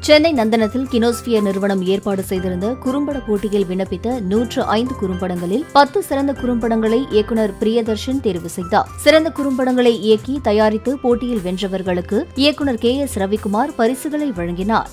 சென்னை நந்தனத்தில் கினோஸ்பியர் நிறுவனம் ஏற்பாடு செய்திருந்த குறும்பட போட்டியில் விண்ணப்பித்த நூற்று ஐந்து குறும்படங்களில் பத்து சிறந்த குறும்படங்களை இயக்குநர் பிரியதர்ஷன் தேர்வு செய்தார் சிறந்த குறும்படங்களை இயக்கி தயாரித்து போட்டியில் வென்றவர்களுக்கு இயக்குநர் கே எஸ் ரவிக்குமார் பரிசுகளை வழங்கினார்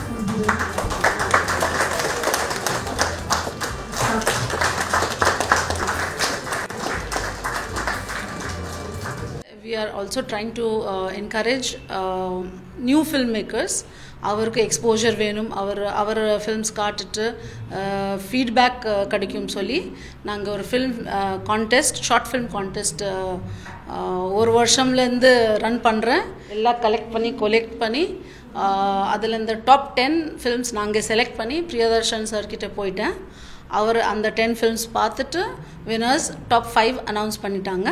we are also trying to uh, encourage uh, new filmmakers அவருக்கு எக்ஸ்போஜர் வேணும் அவர் அவர் ஃபில்ம்ஸ் காட்டுட்டு ஃபீட்பேக் கிடைக்கும் சொல்லி நாங்கள் ஒரு film contest short film contest ஒரு வருஷம்லேருந்து ரன் பண்ணுறேன் எல்லாம் கலெக்ட் பண்ணி கொலெக்ட் பண்ணி அதில் இந்த டாப் டென் ஃபில்ம்ஸ் நாங்கள் செலக்ட் பண்ணி பிரியதர்ஷன் சார்கிட்ட போயிட்டேன் அவர் அந்த டென் ஃபில்ம்ஸ் பார்த்துட்டு வினர்ஸ் டாப் ஃபைவ் அனௌன்ஸ் பண்ணிட்டாங்க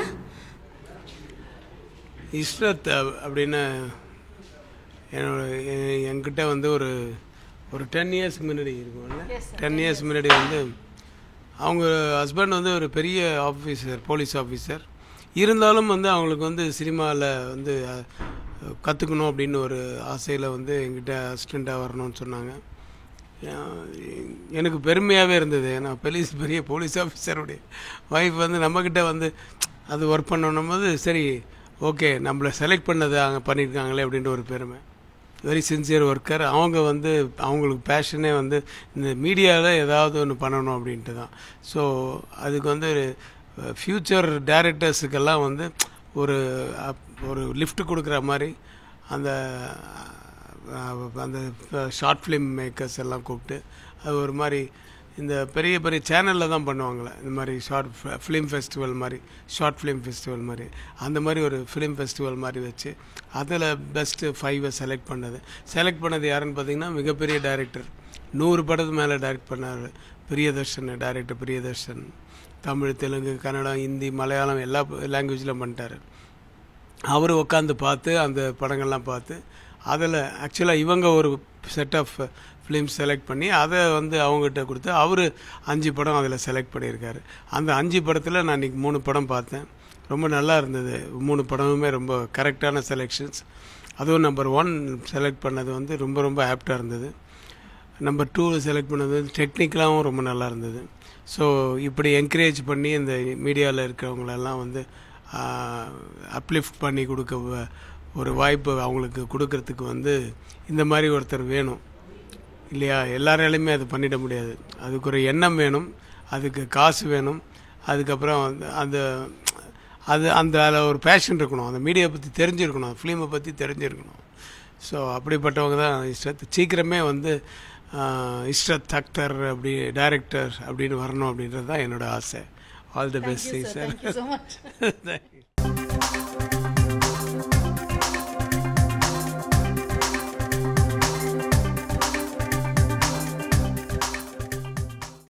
இஸ்ரத் அப்- அப்படின்னு என்னோட எ- என்கிட்ட வந்து ஒரு ஒரு டென் இயர்ஸ் முன்னாடி இருக்கும்ல டென் இயர்ஸ் முன்னாடி வந்து அவங்க ஹஸ்பண்ட் வந்து ஒரு பெரிய ஆஃபீஸர் போலீஸ் ஆஃபீஸர் இருந்தாலும் வந்து அவங்களுக்கு வந்து சினிமாவில் வந்து கற்றுக்கணும் அப்படின்னு ஒரு ஆசையில் வந்து எங்கிட்ட அசிஸ்டண்ட்டாக வரணும்னு சொன்னாங்க அஹ் எனக்கு பெருமையாகவே இருந்தது ஏன்னா போலீஸ் பெரிய போலீஸ் ஆஃபீஸருடைய ஒய்ஃப் வந்து நம்மக்கிட்ட வந்து அது ஒர்க் பண்ணணும் போது சரி ஓகே நம்மளை செலக்ட் பண்ணது அங்கே பண்ணியிருக்காங்களே அப்படின்ற ஒரு பெருமை வெரி சின்சியர் ஒர்க்கர் அவங்க வந்து அவங்களுக்கு பேஷனே வந்து இந்த மீடியாவில் ஏதாவது ஒன்று பண்ணணும் அப்படின்ட்டு தான் ஸோ அதுக்கு வந்து ஃப்யூச்சர் டேரக்டர்ஸுக்கெல்லாம் வந்து ஒரு அப்- ஒரு லிஃப்ட் கொடுக்குற மாதிரி அந்த அஹ், அந்த ஷார்ட் ஃபிலிம் மேக்கர்ஸ் எல்லாம் கூப்பிட்டு அது ஒரு மாதிரி இந்த பெரிய பெரிய சேனலில் தான் பண்ணுவாங்களே இந்த மாதிரி ஷார்ட் ஃபிலிம் ஃபெஸ்டிவல் மாதிரி ஷார்ட் ஃபிலிம் ஃபெஸ்டிவல் மாதிரி அந்த மாதிரி ஒரு ஃபிலிம் ஃபெஸ்டிவல் மாதிரி வச்சு அதில் பெஸ்ட்டு ஃபைவை செலக்ட் பண்ணது செலக்ட் பண்ணது யாருன்னு பார்த்தீங்கன்னா மிகப்பெரிய டைரக்டர் நூறு படத்து மேலே டைரக்ட் பண்ணார் பிரியதர்ஷன் டைரக்டர் பிரியதர்ஷன் தமிழ் தெலுங்கு கன்னடம் ஹிந்தி மலையாளம் எல்லா லாங்குவேஜிலும் பண்ணிட்டாரு அவர் உட்காந்து பார்த்து அந்த படங்கள்லாம் பார்த்து அதில் ஆக்சுவலாக இவங்க ஒரு செட் ஆஃப் ஃபிலிம்ஸ் செலக்ட் பண்ணி அதை வந்து அவங்ககிட்ட கொடுத்து அவர் அஞ்சு படம் அதில் செலக்ட் பண்ணியிருக்காரு அந்த அஞ்சு படத்தில் நான் இன்றைக்கி மூணு படம் பார்த்தேன் ரொம்ப நல்லா இருந்தது மூணு படமுமே ரொம்ப கரெக்டான செலெக்ஷன்ஸ் அதுவும் நம்பர் ஒன் செலக்ட் பண்ணது வந்து ரொம்ப ரொம்ப ஆப்டாக இருந்தது நம்பர் டூ செலக்ட் பண்ணது டெக்னிக்கலாகவும் ரொம்ப நல்லா இருந்தது ஸோ இப்படி என்கரேஜ் பண்ணி இந்த மீடியாவில் இருக்கிறவங்களெல்லாம் வந்து அப்லிஃப்ட் பண்ணி கொடுக்க வ- ஒரு வாய்ப்பு அவங்களுக்கு கொடுக்கறதுக்கு வந்து இந்த மாதிரி ஒருத்தர் வேணும் இல்லையா எல்லாராலையுமே அது பண்ணிட முடியாது அதுக்கு ஒரு எண்ணம் வேணும் அதுக்கு காசு வேணும் அதுக்கப்புறம் வந்து அந்த அது அந்த அதில் ஒரு பேஷன் இருக்கணும் அந்த மீடியா பற்றி தெரிஞ்சிருக்கணும் ஃபிலிமை பற்றி தெரிஞ்சிருக்கணும் ஸோ அப்படிப்பட்டவங்க தான் இஷ்டத் சீக்கிரமே வந்து ஆஹ், இஷ்ரத் அக்தர் அப்படி டைரக்டர் அப்படின்னு வரணும் அப்படின்றது தான் என்னோட ஆசை all the best sir Thank you so much. Thank you